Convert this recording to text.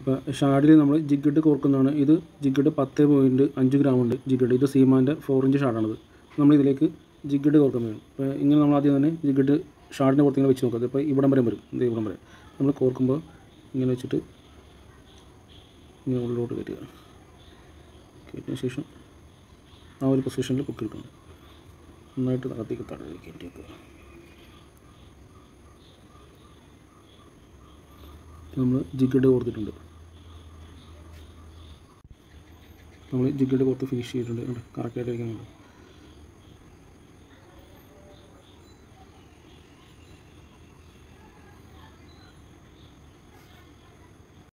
അപ്പോൾ ഷാഡിൽ നമ്മൾ ജിഗഡ് കോർക്കുന്നതാണ് ഇത് ജിഗഡ് പത്ത് പോയിൻറ്റ് അഞ്ച് ഗ്രാം ഉണ്ട് ജിഗഡ് ഇത് സീമാൻ്റെ ഫോർ ഇഞ്ച് ഷാഡാണിത് നമ്മൾ ഇതിലേക്ക് ജിഗഡ് കോർക്കുന്നതാണ് അപ്പോൾ ഇങ്ങനെ നമ്മൾ ആദ്യം തന്നെ ജിഗഡ് ഷാഡിൻ്റെ പുറത്ത് ഇങ്ങനെ വെച്ച് നോക്കുക ഇപ്പോൾ ഇവിടം വരെ വരും ഇത് ഇവിടം വരെ നമ്മൾ കോർക്കുമ്പോൾ ഇങ്ങനെ വെച്ചിട്ട് ഇങ്ങനെ ഉള്ളിലോട്ട് കയറ്റുക കയറ്റിയ ശേഷം ആ ഒരു പൊസിഷനിൽ പൊക്കിയെടുക്കണം നന്നായിട്ട് അകത്തേക്ക് തടവി കയറ്റി വെക്കുക നമ്മൾ ജിഗഡ് കോർത്തിട്ടുണ്ട് നമ്മൾ ജിഗഡ് കോർത്ത് ഫിനിഷ് ചെയ്തിട്ടുണ്ട് കറക്റ്റായിട്ട് ഇരിക്കുന്നുണ്ട്